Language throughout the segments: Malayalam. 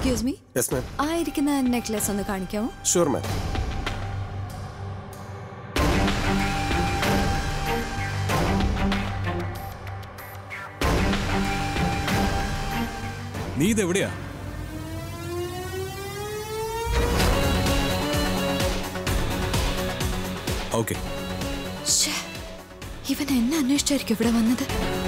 എക്സ്ക്യൂസ് മീ യെസ് മാം ആ ഇരിക്കുന്ന നെക്ലെസ് ഒന്ന് കാണിക്കാമോ ഷുവർ മാം നീ ഇതെവിടെയാ ഓക്കെ ശ്ശേ, ഇവൻ എന്നെ അന്വേഷിച്ചായിരിക്കും ഇവിടെ വന്നത്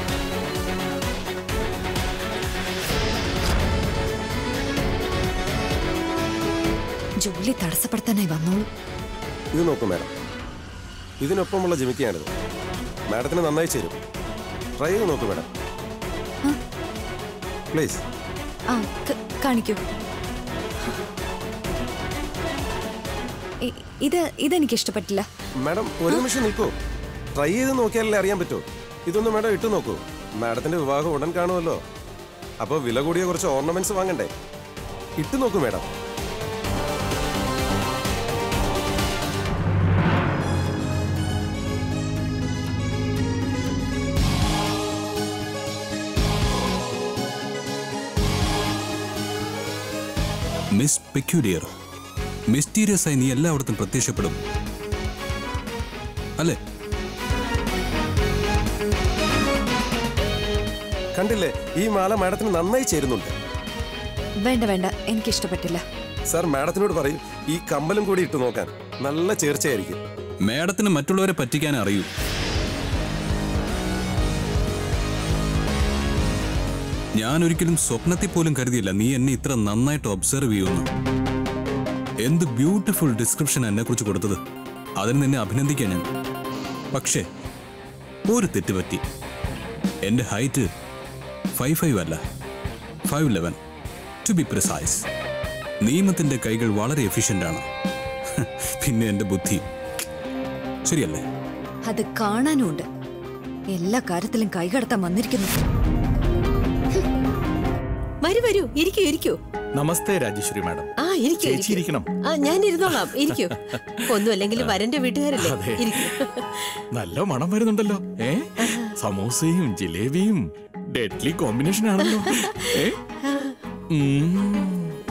ജോലി തടസ്സപ്പെടുത്താനായി വന്നോളൂ ഇത് നോക്കൂ മാഡം ഇതിനൊപ്പമുള്ള ജിമിക്കാണിത് മാഡത്തിന് നന്നായി ചേരും ട്രൈ ചെയ്ത് നോക്കൂ മാഡം പ്ലീസ് ആ ക- കാണിക്കൂ ഇ- ഇത് ഇതെനിക്ക് ഇഷ്ടപ്പെട്ടില്ല മാഡം ഒരു നിമിഷം നിൽക്കൂ ട്രൈ ചെയ്ത് നോക്കിയാലല്ലേ അറിയാൻ പറ്റൂ ഇതൊന്ന് മാഡം ഇട്ട് നോക്കൂ മാഡത്തിന്റെ വിവാഹം ഉടൻ കാണുമല്ലോ അപ്പോൾ വില കൂടിയ കുറച്ച് ഓർണമെന്റ്സ് വാങ്ങണ്ടേ ഇട്ട് നോക്കൂ മാഡം മിസ് പെക്യൂലിയർ മിസ്റ്റീരിയസ് ആയി നീ എല്ലായിടത്തും പ്രത്യക്ഷപ്പെടും അല്ലേ കണ്ടില്ലേ ഈ മാല മാഡത്തിന് നന്നായി ചേരുന്നുണ്ട് വേണ്ട വേണ്ട എനിക്ക് ഇഷ്ടപ്പെട്ടില്ല സാർ മാഡത്തിനോട് പറയും ഈ കമ്മലും കൂടി ഇട്ട് നോക്കാൻ നല്ല ചേർച്ചയായിരിക്കും മാഡത്തിന് മറ്റുള്ളവരെ പറ്റിക്കാൻ അറിയൂ ഞാൻ ഒരിക്കലും സ്വപ്നത്തിൽ പോലും കരുതിയില്ല നീ എന്നെ ഇത്ര നന്നായിട്ട് ഒബ്സർവ് ചെയ്യുമെന്ന് എന്ത് ബ്യൂട്ടിഫുൾ ഡിസ്ക്രിപ്ഷൻ എന്നെ കുറിച്ച് കൊടുത്തത് അതിന് നിന്നെ അഭിനന്ദിക്കാൻ ഞാൻ പക്ഷേ ഒരു തെറ്റ് പറ്റി എന്റെ ഹൈറ്റ് ഫൈവ് ഫൈവ് അല്ല five eleven to be precise നിയമത്തിന്റെ കൈകൾ വളരെ എഫിഷ്യന്റ് ആണ് പിന്നെ എന്റെ ബുദ്ധി ശരിയല്ലേ അത് കാണാനുമുണ്ട് എല്ലാ കാര്യത്തിലും കൈകടത്താൻ വന്നിരിക്കുന്നു വരൂ വരൂ ഇരിക്കൂ ഇരിക്കൂ നമസ്തേ രാജേശ്വരി മാഡം ആ ഇരിക്കൂ ചേച്ചി ഇരിക്കൂ. ഇരിക്കണം. ആ ഞാൻ ഇരുന്നോളാം ഇരിക്കൂ ഒന്നുമല്ലെങ്കിൽ വരന്റെ വീട്ടുകാരല്ലേ അതെ. ഇരിക്കൂ നല്ല മണം വരുന്നുണ്ടല്ലോ ഏ സമോസയും ജിലേബിയും ഡെഡ്ലി കോമ്പിനേഷൻ ആണല്ലോ ഏ ഉം.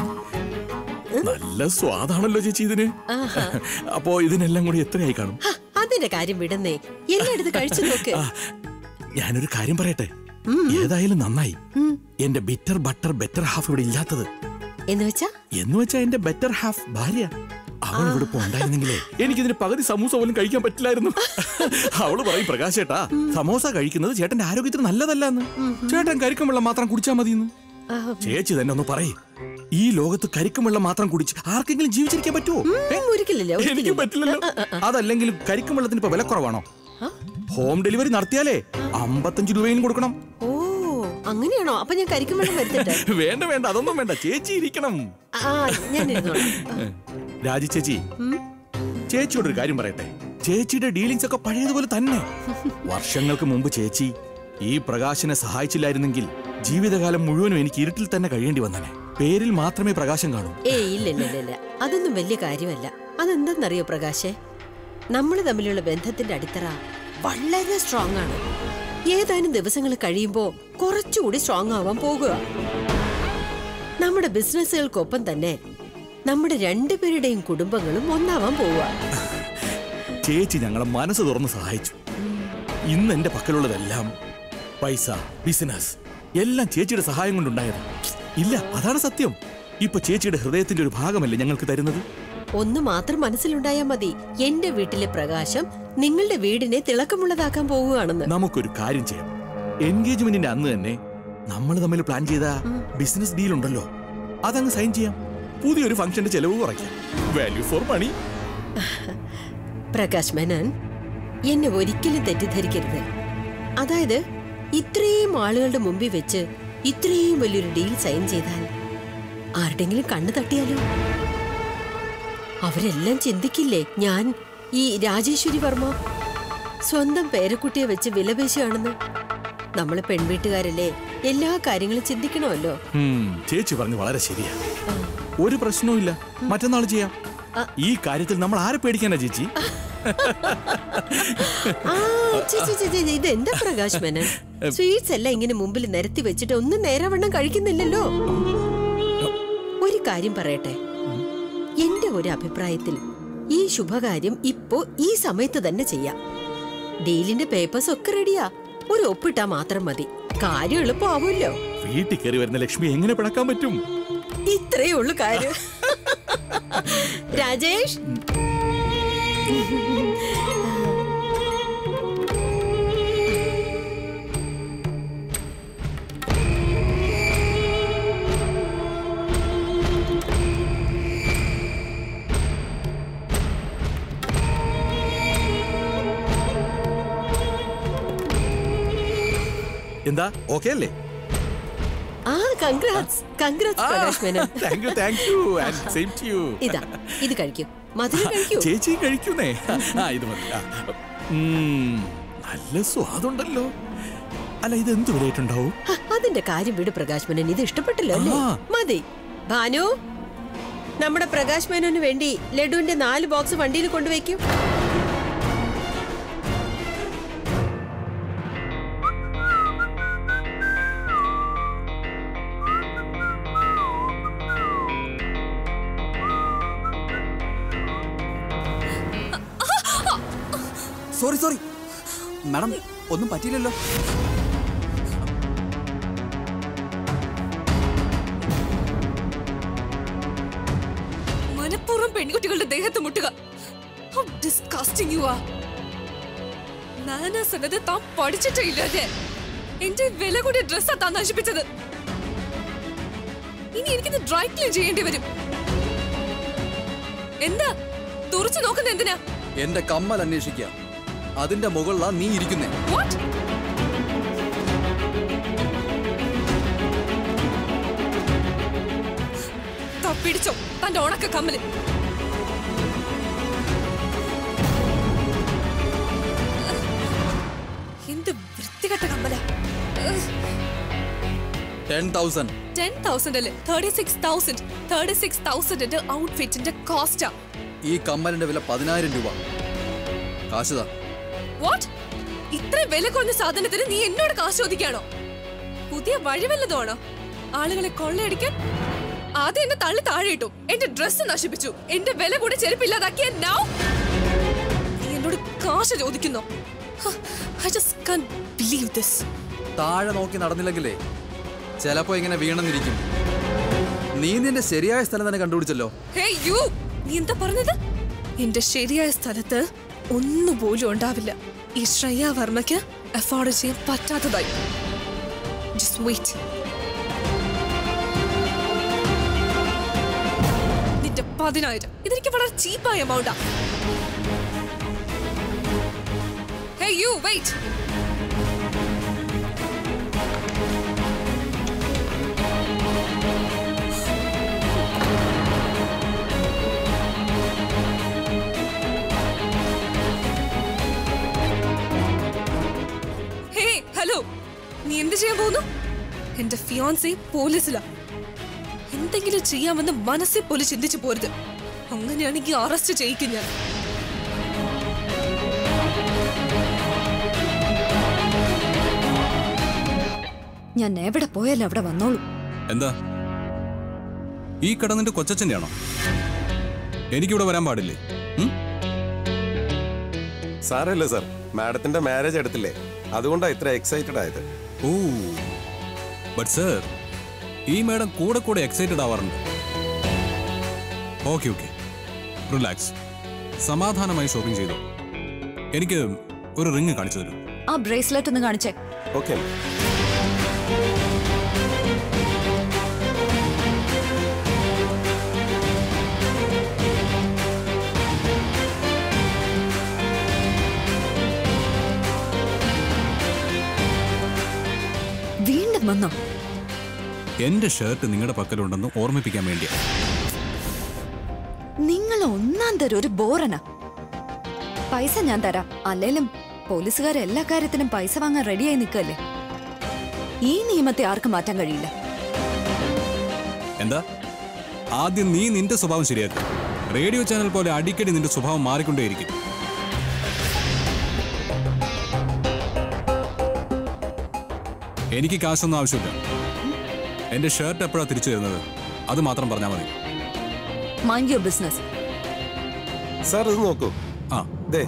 നല്ല സ്വാദാണല്ലോ ചേച്ചി ഇതിന് അപ്പോ ഇതിനെല്ലാം കൂടി എത്രയായി കാണും ഹ, അതിന്റെ കാര്യം വിടുന്നേ എല്ലാം എടുത്ത് കഴിച്ചു നോക്ക് ആ, ഞാനൊരു കാര്യം പറയട്ടെ ഏതായാലും നന്നായി എന്റെ ബിറ്റർ ബട്ടർ ബെറ്റർ ഹാഫ് ഇവിടെ ഇല്ലാത്തത് എന്ന് വെച്ചാ എന്ന് വെച്ചാ എന്റെ ബെറ്റർ ഹാഫ് ഭാര്യ അവൾ ഇവിടെ ഇപ്പൊ ഉണ്ടായിരുന്നെങ്കിലേ എനിക്കിതിന് പകുതി സമൂസ പോലും കഴിക്കാൻ പറ്റില്ലായിരുന്നു അവള് പറയും പ്രകാശേട്ടാ സമോസ കഴിക്കുന്നത് ചേട്ടന്റെ ആരോഗ്യത്തിന് നല്ലതല്ല എന്ന് ചേട്ടൻ കരിക്കും വെള്ളം മാത്രം കുടിച്ചാൽ മതിയെന്ന് ആ, ചേച്ചി തന്നെ ഒന്ന് പറയേ ഈ ലോകത്ത് കരിക്കും വെള്ളം മാത്രം കുടിച്ച് ആർക്കെങ്കിലും ജീവിച്ചിരിക്കാൻ പറ്റുമോ ഏ? ഉം, ഒരിക്കലില്ല എനിക്ക് ഒരിക്കലില്ല. പറ്റില്ലല്ലോ അതല്ലെങ്കിൽ കരിക്കും വെള്ളത്തിന് ഇപ്പൊ വിലക്കുറവാണോ ഹോം ഡെലിവറി നടത്തിയാലേ അമ്പത്തഞ്ച് രൂപയും കൊടുക്കണം ഓ അങ്ങനെയാണോ അപ്പൊ ഞാൻ കരിക്കും വെള്ളം വരുത്തട്ടെ വേണ്ട വേണ്ട അതൊന്നും വേണ്ട ചേച്ചി ഇരിക്കണം ആ ഞാൻ ഇരുന്നോളാം രാജി ചേച്ചി ചേച്ചിയോട് ഒരു കാര്യം പറയട്ടെ ചേച്ചിയുടെ ഡീലിങ്സ് ഒക്കെ പഴയതുപോലെ തന്നെ വർഷങ്ങൾക്ക് മുമ്പ് ചേച്ചി ഈ പ്രകാശനെ സഹായിച്ചില്ലായിരുന്നെങ്കിൽ ജീവിതകാലം മുഴുവനും എനിക്ക് ഇരുട്ടിൽ തന്നെ കഴിയേണ്ടി വന്നനെ പേരിൽ മാത്രമേ പ്രകാശം കാണൂ ഏയ് ഇല്ല ഇല്ല ഇല്ല, ഇല്ല അതൊന്നും വലിയ കാര്യമല്ല അതെന്തെന്നറിയോ പ്രകാശേ നമ്മൾ തമ്മിലുള്ള ബന്ധത്തിന്റെ അടിത്തറ വളരെ സ്ട്രോങ് ആണ് ഏതാനും ദിവസങ്ങൾ കഴിയുമ്പോ കുറച്ചുകൂടി സ്ട്രോങ് ആവാൻ പോകുക നമ്മുടെ ബിസിനസ്സുകൾക്കൊപ്പം തന്നെ നമ്മുടെ രണ്ടുപേരുടെയും കുടുംബങ്ങളും ഒന്നാവാൻ പോവുക ചേച്ചി ഞങ്ങളെ മനസ്സ് തുറന്ന് സഹായിച്ചു ഇന്ന് എന്റെ പക്കലുള്ളതെല്ലാം പൈസ ബിസിനസ് എല്ലാം ചേച്ചിയുടെ സഹായം കൊണ്ടുണ്ടായത് ഇല്ല അതാണ് സത്യം ഇപ്പൊ ചേച്ചിയുടെ ഹൃദയത്തിന്റെ ഒരു ഭാഗമല്ലേ ഞങ്ങൾക്ക് തരുന്നത് ഒന്ന് മാത്രം മനസ്സിലുണ്ടായാൽ മതി എന്റെ വീട്ടിലെ പ്രകാശം നിങ്ങളുടെ വീടിനെ തിളക്കമുള്ളതാക്കാൻ പോവുകയാണെന്ന് നമുക്കൊരു കാര്യം ചെയ്യാം എൻഗേജ്മെന്റിന്റെ അന്ന് തന്നെ നമ്മൾ തമ്മിൽ പ്ലാൻ ചെയ്ത ബിസിനസ് ഡീൽ ഉണ്ടല്ലോ അതങ്ങ് സൈൻ ചെയ്യാം പുതിയൊരു ഫംഗ്ഷന്റെ ചെലവ് കുറയ്ക്കാം value for money Prakash Menon എന്നെ ഒരിക്കലും തെറ്റിദ്ധരിക്കരുത് അതായത് ഇത്രയും ആളുകളുടെ മുമ്പിൽ വെച്ച് ഇത്രയും വലിയൊരു ഡീൽ സൈൻ ചെയ്താൽ ആരുടെങ്കിലും കണ്ണു തട്ടിയാലോ അവരെല്ലാം ചിന്തിക്കില്ലേ ഞാൻ ഈ രാജേശ്വരി വർമ്മ സ്വന്തം പേരക്കുട്ടിയെ വെച്ച് വിലപേശുകയാണെന്ന് നമ്മള് പെൺവീട്ടുകാരല്ലേ എല്ലാ കാര്യങ്ങളും ചിന്തിക്കണമല്ലോ ചേച്ചി പറഞ്ഞു വളരെ ശരിയാ ഒരു പ്രശ്നവും ഇല്ല മറ്റന്നാൾ ചെയ്യാം ഈ കാര്യത്തിൽ നമ്മൾ ആരെ പേടിക്കാനാ ചേച്ചി ആ, ഛെ, ഛെ, ഛെ, ഛെ, ഇത് എന്താ പ്രകാശ് മേനൻ സ്വീറ്റ്സ് എല്ലാം ഇങ്ങനെ മുമ്പിൽ നിരത്തി വെച്ചിട്ട് ഒന്നും നേരവണ്ണം കഴിക്കുന്നില്ലല്ലോ കാര്യം പറയട്ടെ എന്റെ ഒരു അഭിപ്രായത്തിൽ ഈ ശുഭകാര്യം ഇപ്പോ ഈ സമയത്ത് തന്നെ ചെയ്യാം ഡീലിന്റെ പേപ്പേഴ്സ് ഒക്കെ റെഡിയാ ഒരു ഒപ്പിട്ടാ മാത്രം മതി കാര്യം എളുപ്പമാവുമല്ലോ വീട്ടിൽ കയറി വരുന്ന ലക്ഷ്മി എങ്ങനെ പിണക്കാൻ പറ്റും ഇത്രയേ ഉള്ളു കാര്യം രാജേഷ് എന്താ ഓക്കെ അല്ലേ ആ congrats congrats Prakash Menon thank you thank you and same to you ഇതാ ഇത് കഴിക്കൂ മധുരം കഴിക്കൂ ചേച്ചി കഴിക്കുന്നേ ആ ഇത് മതി ആ. ഉം, നല്ല സ്വാദുണ്ടല്ലോ അല്ല ഇത് എന്ത് വിലയിട്ടുണ്ടാവും ഹ, അതിന്റെ കാര്യം വിട് പ്രകാശ് മേനോൻ ഇത് ഇഷ്ടപ്പെട്ടല്ലോ അല്ലേ ആ. മതി ഭാനു നമ്മുടെ പ്രകാശ് മേനോന് വേണ്ടി ലഡുവിന്റെ നാല് ബോക്സ് വണ്ടിയിൽ കൊണ്ടുവയ്ക്കും സോറി സോറി മാഡം ഒന്നും പറ്റിയില്ലല്ലോ മനഃപൂർവ്വം പെൺകുട്ടികളുടെ ദേഹത്ത് മുട്ടുക How disgusting you are. Manners എന്നത് താൻ പഠിച്ചിട്ടേ ഇല്ലാതെ എന്റെ വില കൂടിയ ഡ്രസ്സാ താൻ നശിപ്പിച്ചത് ഇനി എനിക്കിത് ഡ്രൈ ക്ലീൻ ചെയ്യേണ്ടി വരും എന്താ തുറച്ചു നോക്കുന്ന എന്തിനാ എന്റെ കമ്മൽ അന്വേഷിക്കുക അതിന്റെ മുകളിലാ നീ ഇരിക്കുന്നേ വാട്ട് പിടിച്ചോ തന്റെ ഉണക്ക കമ്മല് എന്ത് വൃത്തികെട്ട കമ്മല ടെൻ തൗസൻഡ് ടെൻ തൗസൻഡ് അല്ലേ thirty six thousand thirty six തൗസൻഡിന്റെ ഔട്ട്ഫിറ്റിന്റെ കോസ്റ്റാ ഈ കമ്മലിന്റെ വില പതിനായിരം രൂപ കാശുതാ വാട്ട് ഇത്രയും വില കുറഞ്ഞ സാധനത്തിന് നീ എന്നോട് കാശ് ചോദിക്കാണോ പുതിയ വഴി വല്ലതുമാണോ ആളുകളെ കൊള്ളയടിക്കാൻ ആദ്യം എന്നെ തള്ളി താഴെ ഇട്ടു എന്റെ ഡ്രസ്സ് നശിപ്പിച്ചു എന്റെ വില കൂടി ചെരുപ്പില്ലാതാക്കിയ now നീ എന്നോട് കാശ് ചോദിക്കുന്നു I just can believe this താഴെ നോക്കി നടന്നില്ലെങ്കിലേ ചിലപ്പോ ഇങ്ങനെ വീണെന്നിരിക്കും നീ നിന്റെ ശരിയായ സ്ഥലം തന്നെ കണ്ടുപിടിച്ചല്ലോ ഹേ യു നീ എന്താ പറഞ്ഞത് എന്റെ ശരിയായ സ്ഥലത്ത് ഒന്നുപോലും ഉണ്ടാവില്ല ഈ ശ്രേയ വർമ്മയ്ക്ക് അഫോർഡ് ചെയ്യാൻ പറ്റാത്തതായി ജസ്റ്റ് വെയിറ്റ് നിന്റെ പതിനായിരം ഇതെനിക്ക് വളരെ ചീപ്പായ എമൗണ്ടാ hey you wait hey hello നീ എന്ത് ചെയ്യാൻ പോകുന്നു എന്റെ ഫിയോൻസി പോലീസിലാ എന്തെങ്കിലും ചെയ്യാമെന്ന് മനസ്സിൽ പോലും ചിന്തിച്ചു പോരുത് അങ്ങനെയാണെങ്കിൽ അറസ്റ്റ് ചെയ്യിക്കും ഞാൻ ഞാൻ എവിടെ പോയാലും അവിടെ വന്നോളൂ എന്താ ഈ കട നിന്റെ കൊച്ചച്ഛൻ്റെ ആണോ എനിക്കിവിടെ വരാൻ പാടില്ലേ ഉം? സാരമില്ല സാർ മാഡത്തിന്റെ മാരേജ് അടുത്തില്ലേ അതുകൊണ്ടാ ഇത്ര എക്സൈറ്റഡ് ആയത് ഓ ബട്ട് സർ ഈ മാഡം കൂടെ കൂടെ എക്സൈറ്റഡ് ആവാറുണ്ട് ഓക്കെ ഓക്കെ റിലാക്സ് സമാധാനമായി ഷോപ്പിംഗ് ചെയ്തു എനിക്ക് ഒരു റിങ് കാണിച്ചു തരൂ ആ ബ്രേസ്ലെറ്റ് ഒന്ന് കാണിച്ചേ ഓക്കെ വീണ്ടും വന്നോ എന്റെ ഷർട്ട് നിങ്ങളുടെ പക്കലുണ്ടെന്ന് ഓർമ്മിപ്പിക്കാൻ വേണ്ടിയാ നിങ്ങൾ ഒന്നാം തരം ഒരു ബോറന പൈസ ഞാൻ തരാം അല്ലേലും പോലീസുകാർ എല്ലാ കാര്യത്തിനും പൈസ വാങ്ങാൻ റെഡിയായി നിൽക്കല്ലേ ഈ നിയമത്തെ ആർക്കും മാറ്റാൻ കഴിയില്ല എന്താ ആദ്യം നീ നിന്റെ സ്വഭാവം ശരിയാക്കും റേഡിയോ ചാനൽ പോലെ അടിക്കടി നിന്റെ സ്വഭാവം മാറിക്കൊണ്ടേയിരിക്കും എനിക്ക് കാശൊന്നും ആവശ്യമില്ല എന്റെ ഷർട്ട് എപ്പോഴാ തിരിച്ചു തരുന്നത് അത് മാത്രം പറഞ്ഞാൽ മതി മൈൻഡ് യുവർ ബിസിനസ് സാർ ഇത് നോക്കൂ ആ ദേ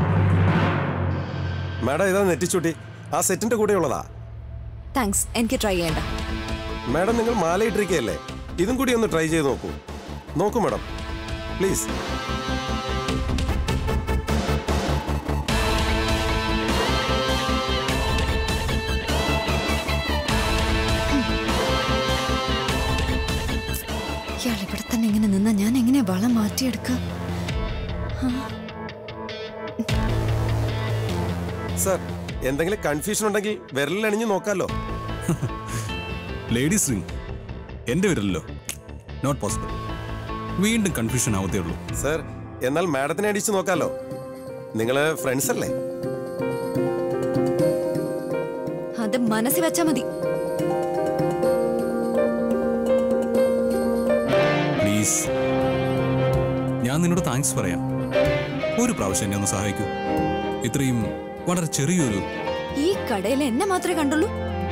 മാഡം ഇതാ നെറ്റിച്ചൂട്ടി ആ സെറ്റിന്റെ കൂടെ ഉള്ളതാ താങ്ക്സ് എനിക്ക് ട്രൈ ചെയ്യണ്ട മാഡം നിങ്ങൾ മാലയിട്ടിരിക്കുകയല്ലേ ഇതും കൂടി ഒന്ന് ട്രൈ ചെയ്ത് നോക്കൂ നോക്കൂ മാഡം പ്ലീസ് ഇയാൾ ഇവിടെ തന്നെ ഇങ്ങനെ നിന്നാ ഞാൻ എങ്ങനെയാ വളം മാറ്റിയെടുക്കുക സാർ എന്തെങ്കിലും കൺഫ്യൂഷൻ ഉണ്ടെങ്കിൽ വിരലിലണിഞ്ഞ് നോക്കാലോ ലേഡീസ് റിംഗ് എൻ്റെ വിരലല്ലോ നോട്ട് പോസിബിൾ വീണ്ടും കൺഫ്യൂഷൻ ആവത്തേ ഉള്ളൂ സാർ എന്നാൽ മാഡത്തിനെ അടിച്ച് നോക്കാലോ നിങ്ങൾ ഫ്രണ്ട്സ് അല്ലേ അത് മനസ്സിൽ വെച്ചാ മതി പ്ലീസ് ഞാൻ നിന്നോട് താങ്ക്സ് പറയാം ഒരു പ്രാവശ്യം എന്നെ ഒന്ന് സഹായിക്കൂ ഇത്രയും വളരെ ചെറിയൊരു ഈ കടയിൽ എന്നെ മാത്രമേ കണ്ടുള്ളൂ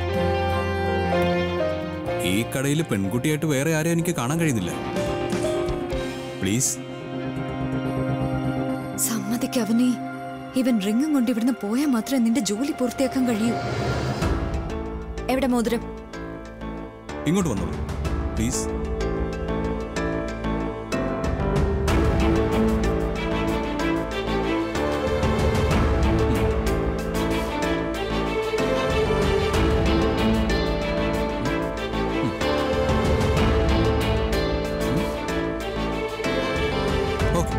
ഈ കടയിൽ പെൺകുട്ടിയായിട്ട് വേറെ ആരെയും എനിക്ക് കാണാൻ കഴിയുന്നില്ല പ്ലീസ് സമ്മതിക്കവനേ ഇവൻ റിങ്ങും കൊണ്ട് ഇവിടുന്ന് പോയാൽ മാത്രമേ നിന്റെ ജോലി പൂർത്തിയാക്കാൻ കഴിയൂ എവിടെ മോതിരം ഇങ്ങോട്ട് വന്നോളൂ പ്ലീസ് ഓക്കെ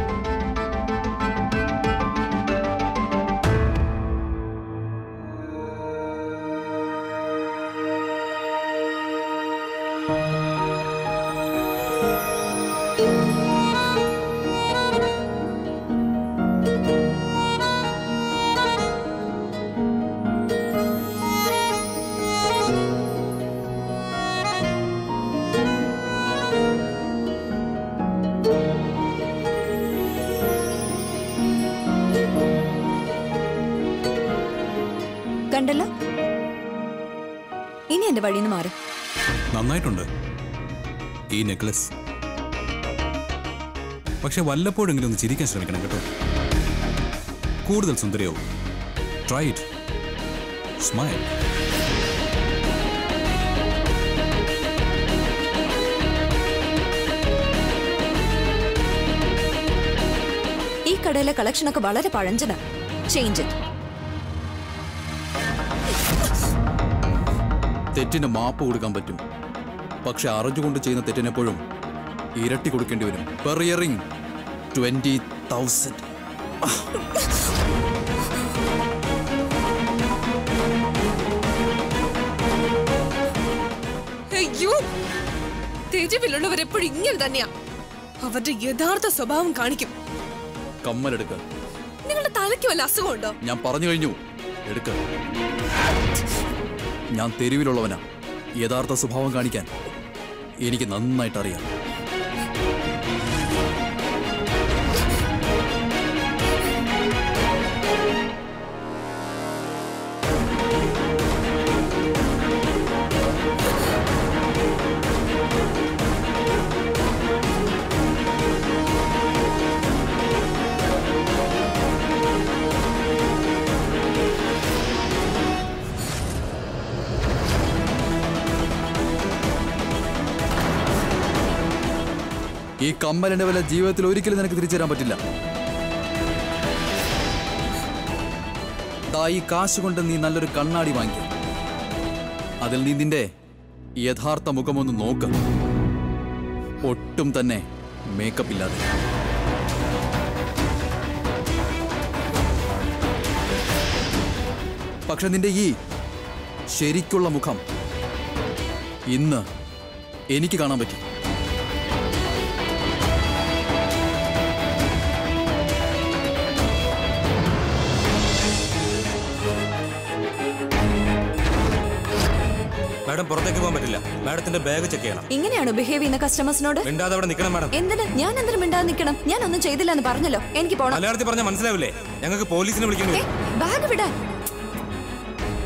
കണ്ടല്ലോ ഇനി എന്റെ വഴിയിൽ നിന്ന് മാറി നന്നായിട്ടുണ്ട് ഈ നെക്ലസ് പക്ഷെ വല്ലപ്പോഴെങ്കിലും ഒന്ന് ചിരിക്കാൻ ശ്രമിക്കണം കേട്ടോ കൂടുതൽ സുന്ദരിയാവും ട്രൈ ഇറ്റ് സ്മൈൽ ഈ കടയിലെ കളക്ഷനൊക്കെ വളരെ പഴഞ്ചനാ ചേഞ്ച് ഇറ്റ് തെറ്റിന് മാപ്പ് കൊടുക്കാൻ പറ്റും പക്ഷെ അറിഞ്ഞുകൊണ്ട് ചെയ്യുന്ന തെറ്റിനെപ്പോഴും ഇരട്ടി കൊടുക്കേണ്ടി വരും പെർ ഇയറിംഗ് ട്വന്റി തൗസൻഡ് അയ്യോ തെരുവിലുള്ളവർ എപ്പോഴും ഇങ്ങനെ തന്നെയാ അവരുടെ യഥാർത്ഥ സ്വഭാവം കാണിക്കും കമ്മലെടുക്ക നിങ്ങളുടെ തലയ്ക്ക് വല്ല അസുഖമുണ്ടോ ഞാൻ പറഞ്ഞു കഴിഞ്ഞു എടുക്ക ഞാൻ തെരുവിലുള്ളവനാ യഥാർത്ഥ സ്വഭാവം കാണിക്കാൻ എനിക്ക് നന്നായിട്ട് അറിയാം ഈ കമ്മലിന്റെ വില ജീവിതത്തിൽ ഒരിക്കലും നിനക്ക് തിരിച്ചു തരാൻ പറ്റില്ല ദാ ഈ കാശ് കൊണ്ട് നീ നല്ലൊരു കണ്ണാടി വാങ്ങിക്ക അതിൽ നീ നിന്റെ യഥാർത്ഥ മുഖമൊന്ന് നോക്ക ഒട്ടും തന്നെ മേക്കപ്പ് ഇല്ലാതെ പക്ഷെ നിന്റെ ഈ ശരിക്കുള്ള മുഖം ഇന്ന് എനിക്ക് കാണാൻ പറ്റി മാഡം പുറത്തേക്ക് പോകാൻ പറ്റില്ല മാഡത്തിന്റെ ബാഗ് ചെക്ക് ചെയ്യണം ഇങ്ങനെയാണോ ബിഹേവ് ചെയ്യുന്ന കസ്റ്റമേഴ്സിനോട് മിണ്ടാതെ അവിടെ നിൽക്കണം മാഡം എന്തിന് ഞാൻ എന്തിനു മിണ്ടാതെ നിൽക്കണം ഞാൻ ഒന്നും ചെയ്തില്ല എന്ന് പറഞ്ഞല്ലോ എനിക്ക് പോണം മലയാളത്തിൽ പറഞ്ഞാൽ മനസ്സിലാവില്ലേ ഞങ്ങൾക്ക് പോലീസിനെ വിളിക്കേണ്ടി ഏ, വരും ബാഗ് വിടാൻ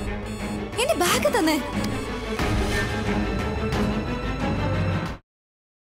എന്റെ ബാഗ് തന്നെ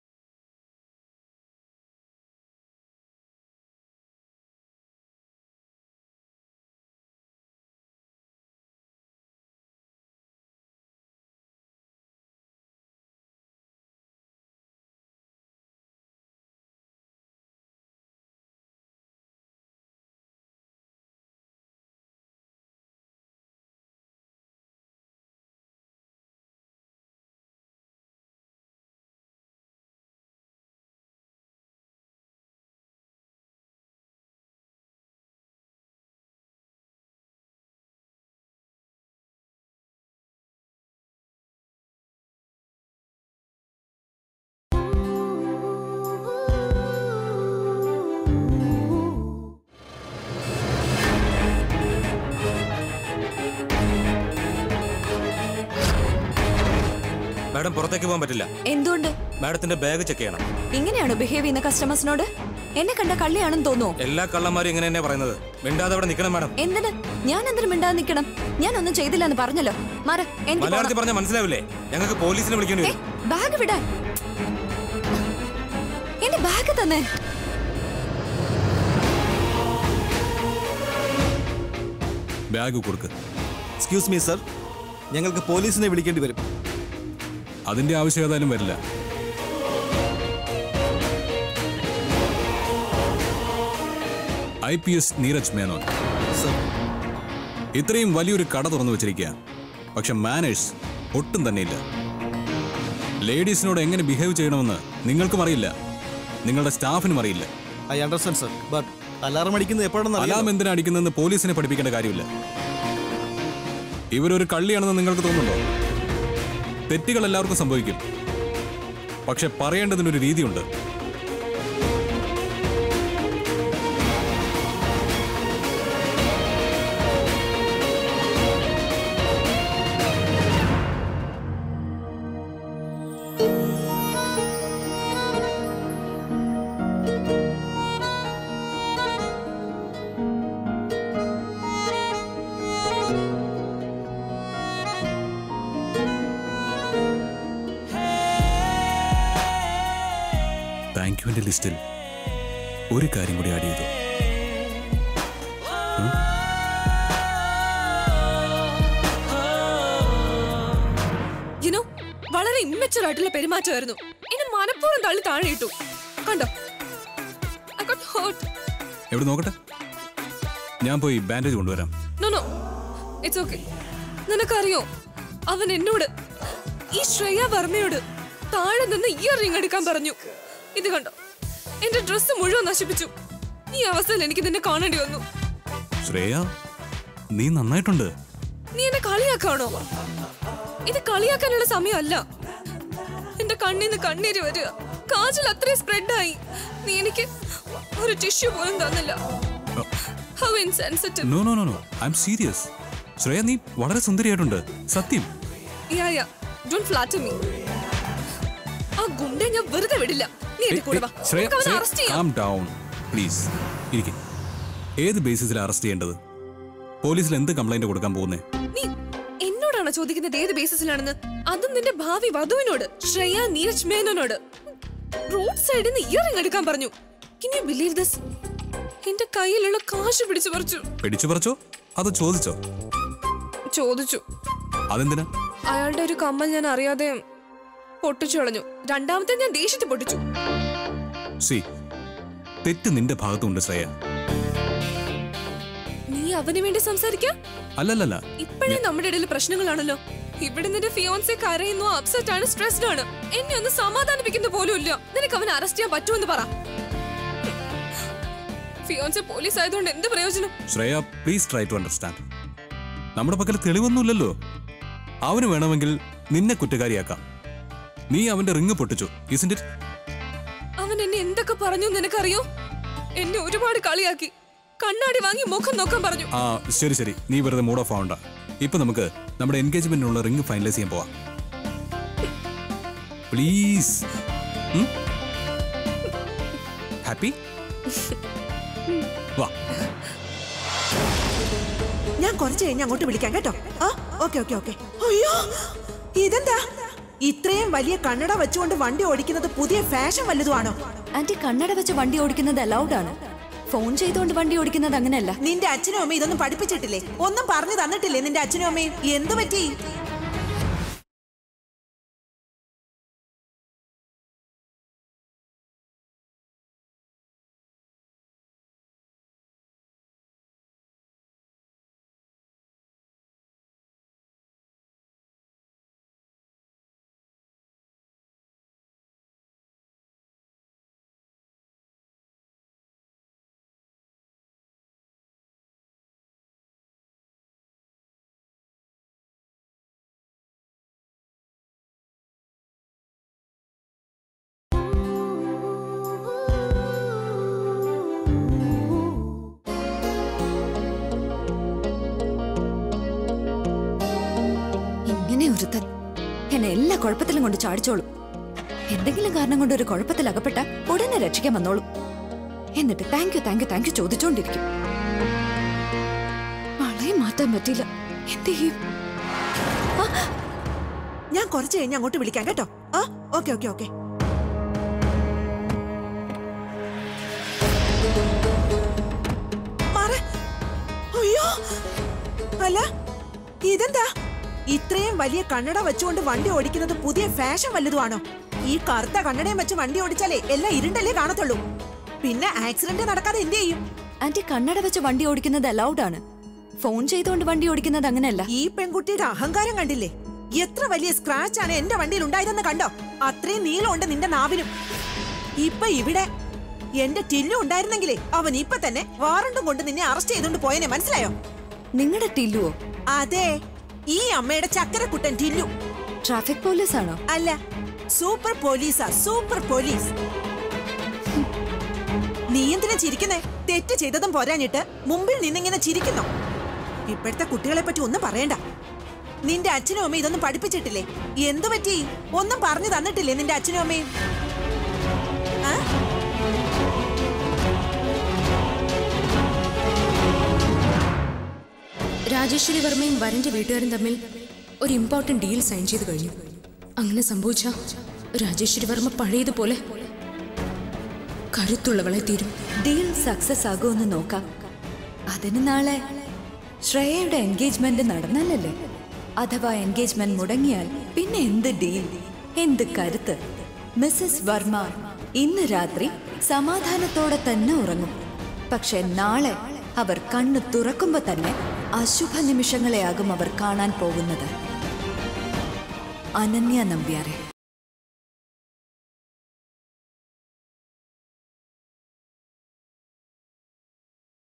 മാഡം പുറത്തേക്ക് പോകാൻ പറ്റില്ല എന്തുകൊണ്ട് മാഡത്തിന്റെ ബാഗ് ചെക്ക് ചെയ്യണം ഇങ്ങനെയാണോ ബിഹേവ് ചെയ്യുന്ന കസ്റ്റമേഴ്സിനോട് എന്നെ കണ്ട കള്ളിയാണെന്ന് തോന്നുവോ എല്ലാ കള്ളന്മാരും ഇങ്ങനെ തന്നെ പറയുന്നത് മിണ്ടാതെ അവിടെ നിൽക്കണം മാഡം എന്തിന് ഞാൻ എന്തിനു മിണ്ടാതെ നിൽക്കണം ഞാനൊന്നും ചെയ്തില്ലെന്ന് പറഞ്ഞല്ലോ മാറ എനിക്ക് മലയാളത്തിൽ പോണം. പറഞ്ഞാൽ മനസ്സിലാവില്ലേ ഞങ്ങൾക്ക് പോലീസിനെ വിളിക്കേണ്ടി ഏ, വരും ബാഗ് വിടാൻ എന്റെ ബാഗ് തന്നെ ബാഗ് കൊടുക്ക് എക്സ്ക്യൂസ് മീ സർ ഞങ്ങൾക്ക് പോലീസിനെ വിളിക്കേണ്ടി വരും അതിന്റെ ആവശ്യം ഏതായാലും വരില്ല I P S Neeraj Menon sir ഇത്രയും വലിയൊരു കട തുറന്നു വെച്ചിരിക്കുക പക്ഷെ മാനേഴ്സ് ഒട്ടും തന്നെയില്ല ലേഡീസിനോട് എങ്ങനെ ബിഹേവ് ചെയ്യണമെന്ന് നിങ്ങൾക്കും അറിയില്ല നിങ്ങളുടെ സ്റ്റാഫിനും അറിയില്ല I understand sir but alarm അടിക്കുന്നത് എപ്പോഴാണെന്ന് അലാം അറിയാം എന്തിനാ അടിക്കുന്നതെന്ന് പോലീസിനെ പഠിപ്പിക്കേണ്ട കാര്യമില്ല ഇവരൊരു കള്ളിയാണെന്ന് നിങ്ങൾക്ക് തോന്നുന്നുണ്ടോ തെറ്റുകൾ എല്ലാവർക്കും സംഭവിക്കും പക്ഷെ പറയേണ്ടതിനൊരു രീതിയുണ്ട് താങ്ക് യുവിന്റെ ലിസ്റ്റിൽ ഒരു കാര്യം കൂടി ആഡ് ചെയ്തു യുനോ വളരെ ഇമ്മച്ചുവർ ആയിട്ടുള്ള പെരുമാറ്റമായിരുന്നു എന്നെ മനഃപൂർവ്വം തള്ളി താഴെ ഇട്ടു കണ്ടോ I got hurt. എവിടെ നോക്കട്ടെ ഞാൻ പോയി ബാൻഡേജ് കൊണ്ടുവരാം No, no. It's okay. നിനക്കറിയോ അവൻ എന്നോട് ഈ ശ്രേയ വർമ്മയോട് താഴെ നിന്ന് ഇയർ റിംഗ് എടുക്കാൻ പറഞ്ഞു ഇത് കണ്ടോ എന്റെ ഡ്രസ്സ് മുഴുവൻ നശിപ്പിച്ചു ഈ അവസ്ഥയിൽ എനിക്ക് നിന്നെ കാണേണ്ടി വന്നു ശ്രേയ നീ നന്നായിട്ടുണ്ട് നീ എന്നെ കളിയാക്കാണോ ഇത് കളിയാക്കാനുള്ള സമയമല്ല എന്റെ കണ്ണീന്ന് കണ്ണീര് വരിക കാജൽ അത്രയും സ്പ്രെഡായി നീ എനിക്ക് ഒരു ടിഷ്യൂ പോലും തന്നില്ല how insensitive no no no no I am serious Shreya നീ വളരെ സുന്ദരിയായിട്ടുണ്ട് സത്യം yeah yeah don't flatter me ആ ഗുണ്ടെ ഞാൻ വെറുതെ വിടില്ല നീ എന്റെ കൂടെ വാ ശ്രേയ നമുക്ക് അവനെ അറസ്റ്റ് ചെയ്യാം കാം ഡൗൺ പ്ലീസ് ഇരിക്കെ ഏത് ബേസിസിൽ അറസ്റ്റ് ചെയ്യേണ്ടത് പോലീസിൽ എന്ത് കംപ്ലൈന്റ് കൊടുക്കാൻ പോകുന്നേ നീ എന്നോടാണോ ചോദിക്കുന്നത് ഏത് ബേസിസിലാണെന്ന് അതും നിന്റെ ഭാവി വധുവിനോട് ശ്രേയ നീരജ് മേനോനോട് റോഡ് സൈഡിൽ നിന്ന് ഇയറിംഗ് എടുക്കാൻ പറഞ്ഞു Can you believe this? എന്റെ കയ്യിലുള്ള കാശ് പിടിച്ചു പറിച്ചു പിടിച്ചു പറിച്ചോ അതോ ചോദിച്ചോ ചോദിച്ചു അതെന്തിനാ അയാളുടെ ഒരു കമ്മൽ ഞാൻ അറിയാതെ പൊട്ടിച്ചു കളഞ്ഞു രണ്ടാമത്തെ ഞാൻ ദേഷ്യത്തിൽ പൊട്ടിച്ചു സി തെറ്റ് നിന്റെ ഭാഗത്തുണ്ട് ശ്രേയ നീ അവന് വേണ്ടി സംസാരിക്കാം അല്ലല്ലല്ല ഇപ്പോഴേ നമ്മുടെ ഇടയിൽ പ്രശ്നങ്ങളാണല്ലോ ഇവിടെ നിന്റെ ഫിയോൻസെ കരയുന്നു അപ്സെറ്റ് ആണ് സ്ട്രെസ്ഡ് ആണ് എന്നെ ഒന്ന് സമാധാനിപ്പിക്കുന്ന പോലും ഇല്ല നിനക്ക് അവനെ അറസ്റ്റ് ചെയ്യാൻ പറ്റുമെന്ന് പറ ഫിയോൻസെ പോലീസ് ആയതുകൊണ്ട് എന്ത് പ്രയോജനം Shreya please try to understand നമ്മുടെ പക്കൽ തെളിവൊന്നുമില്ലല്ലോ അവന് വേണമെങ്കിൽ നിന്നെ കുറ്റക്കാരിയാക്കാം നീ അവന്റെ റിങ് പൊട്ടിച്ചു ഇസിന്റ് ഇറ്റ് അവൻ എന്നെ എന്തൊക്കെ പറഞ്ഞു നിനക്കറിയോ എന്നെ ഒരുപാട് കളിയാക്കി കണ്ണാടി വാങ്ങി മുഖം നോക്കാൻ പറഞ്ഞു ആ ശരി ശരി നീ വെറുതെ മൂഡ് ഓഫ് ആവണ്ട ഇപ്പൊ നമുക്ക് നമ്മുടെ എൻഗേജ്മെന്റിനുള്ള റിങ് ഫൈനലൈസ് ചെയ്യാൻ പോവാം പ്ലീസ് ഹാപ്പി വാ ഞാൻ കുറച്ച് കഴിഞ്ഞ് അങ്ങോട്ട് വിളിക്കാം കേട്ടോ ആ ഓക്കെ ഓക്കെ ഓക്കെ അയ്യോ ഇതെന്താ ഇത്രയും വലിയ കണ്ണട വെച്ചുകൊണ്ട് വണ്ടി ഓടിക്കുന്നത് പുതിയ ഫാഷൻ വല്ലതുമാണോ ആന്റി കണ്ണട വെച്ച് വണ്ടി ഓടിക്കുന്നത് അലൗഡ് ആണ് ഫോൺ ചെയ്തുകൊണ്ട് വണ്ടി ഓടിക്കുന്നത് അങ്ങനെയല്ല നിന്റെ അച്ഛനും അമ്മയും ഇതൊന്നും പഠിപ്പിച്ചിട്ടില്ലേ ഒന്നും പറഞ്ഞു തന്നിട്ടില്ലേ നിന്റെ അച്ഛനും അമ്മയും എന്തു പറ്റി ഇങ്ങനെ ഒരുത്തൻ എന്നെ എല്ലാ കുഴപ്പത്തിലും കൊണ്ട് ചാടിച്ചോളും എന്തെങ്കിലും കാരണം കൊണ്ട് ഒരു കുഴപ്പത്തിൽ അകപ്പെട്ട ഉടനെ രക്ഷിക്കാൻ വന്നോളും എന്നിട്ട് thank you thank you thank you ചോദിച്ചോണ്ടിരിക്കും ആളെ മാറ്റാൻ പറ്റില്ല എന്ത് ചെയ്യും ഞാൻ കുറച്ച് കഴിഞ്ഞ് അങ്ങോട്ട് വിളിക്കാം കേട്ടോ ആ ഓക്കെ ഓക്കെ ഓക്കെ മാറ്. അയ്യോ അല്ല ഇതെന്താ ഇത്രയും വലിയ കണ്ണട വെച്ചുകൊണ്ട് വണ്ടി ഓടിക്കുന്നത് പുതിയ ഫാഷൻ വല്ലതുമാണോ ഈ കറുത്ത കണ്ണടയും വെച്ച് വണ്ടി ഓടിച്ചാലേ എല്ലാം ഇരുണ്ടല്ലേ കാണത്തുള്ളൂ പിന്നെ ആക്സിഡന്റ് നടക്കാതെ എന്ത് ചെയ്യും ആന്റി കണ്ണട വെച്ച് വണ്ടി ഓടിക്കുന്നത് അലൗഡ് ആണ് ഫോൺ ചെയ്തുകൊണ്ട് വണ്ടി ഓടിക്കുന്നത് അങ്ങനെയല്ല ഈ പെൺകുട്ടിയുടെ അഹങ്കാരം കണ്ടില്ലേ എത്ര വലിയ സ്ക്രാച്ച് ആണ് എന്റെ വണ്ടിയിൽ ഉണ്ടായതെന്ന് കണ്ടോ അത്രയും നീളമുണ്ട് നിന്റെ നാവിനും ഇപ്പൊ ഇവിടെ എന്റെ ടില്ലു ഉണ്ടായിരുന്നെങ്കിലേ അവൻ ഇപ്പൊ തന്നെ വാറണ്ടും കൊണ്ട് നിന്നെ അറസ്റ്റ് ചെയ്തോണ്ട് പോയനെ മനസ്സിലായോ നിങ്ങളുടെ ടില്ലുവോ അതെ ഈ അമ്മയുടെ ചക്കരക്കുട്ടൻ ടില്ലു ട്രാഫിക് പോലീസ് ആണോ അല്ല സൂപ്പർ പോലീസാ സൂപ്പർ പോലീസ് നീ എന്തിനാ ചിരിക്കുന്നേ തെറ്റ് ചെയ്തതും പോരാഞ്ഞിട്ട് മുമ്പിൽ നിന്നിങ്ങനെ ചിരിക്കുന്നോ ഇപ്പോഴത്തെ കുട്ടികളെ പറ്റി ഒന്നും പറയണ്ട നിന്റെ അച്ഛനും അമ്മയും ഇതൊന്നും പഠിപ്പിച്ചിട്ടില്ലേ എന്തു പറ്റി ഒന്നും പറഞ്ഞു തന്നിട്ടില്ലേ നിന്റെ അച്ഛനും അമ്മയും ആ? രാജേശ്വരി വർമ്മയും വരന്റെ വീട്ടുകാരും തമ്മിൽ ഒരു ഇമ്പോർട്ടന്റ് ഡീൽ സൈൻ ചെയ്ത് കഴിഞ്ഞു അങ്ങനെ സംഭവിച്ച രാജേശ്വരി വർമ്മ പഴയതുപോലെ കരുത്തുള്ളവളെ തീരും ഡീൽ സക്സസ് ആകുമെന്ന് നോക്കാം അതിന് നാളെ ശ്രേയയുടെ എൻഗേജ്മെന്റ് നടന്നാലല്ലേ അഥവാ എൻഗേജ്മെന്റ് മുടങ്ങിയാൽ പിന്നെ എന്ത് ഡീൽ എന്ത് കരുത്ത് മിസ്സസ് വർമ്മ ഇന്ന് രാത്രി സമാധാനത്തോടെ തന്നെ ഉറങ്ങും പക്ഷെ നാളെ അവർ കണ്ണു തുറക്കുമ്പോ തന്നെ അശുഭ നിമിഷങ്ങളെയാകും അവർ കാണാൻ പോകുന്നത് അനന്യ നമ്പ്യാരെ